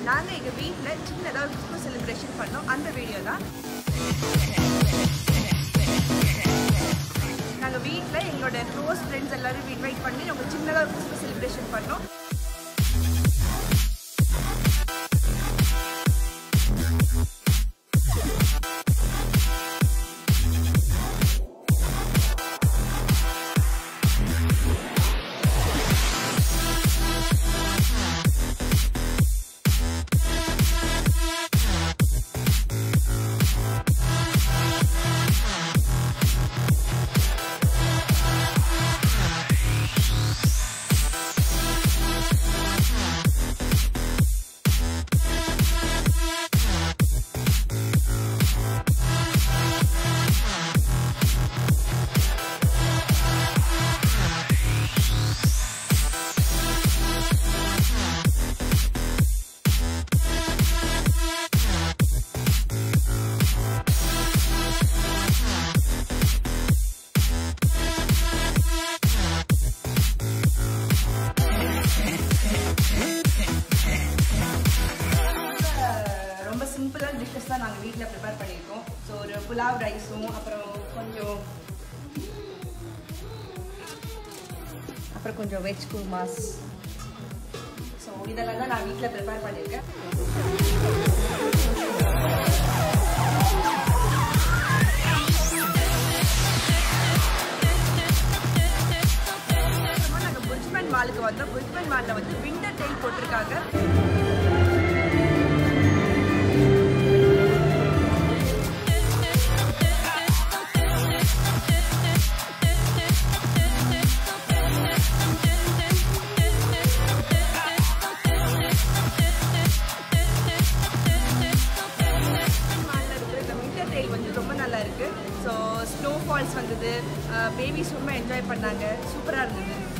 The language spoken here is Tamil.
நாங்கள் எங்கள் வீட்டில் சின்னதாக கிறிஸ்மஸ் செலிப்ரேஷன் பண்ணோம் அந்த வீடியோ தான் நாங்கள் வீட்டில் எங்களோட க்ளோஸ் ஃப்ரெண்ட்ஸ் எல்லாரும் இன்வைட் பண்ணி நாங்கள் சின்னதாக கிறிஸ்மஸ் செலிப்ரேஷன் பண்ணோம் ரொம்ப சிம்பிளான டிஷ்ஷஸ் தான் நாங்கள் வீட்டில் ப்ரிப்பேர் பண்ணியிருக்கோம் ஸோ ஒரு புலாவ் ரைஸும் அப்புறம் கொஞ்சம் அப்புறம் கொஞ்சம் வெஜ் குருமாஸ் ஸோ இதெல்லாம் தான் நான் வீட்டில் ப்ரிப்பேர் பண்ணியிருக்கேன் அப்புறமா நாங்கள் புஜ்மன் மாலுக்கு வந்தோம் புஜ்மன் மாலில் வந்து விண்டர் டெயில் போட்டிருக்காங்க மாலில் இருக்கிற இந்த விண்டர் டெயில் வந்து ரொம்ப நல்லா இருக்கு ஸோ ஸ்னோ ஃபால்ஸ் வந்தது பேபிஸ் ரொம்ப என்ஜாய் பண்ணாங்க சூப்பராக இருந்தது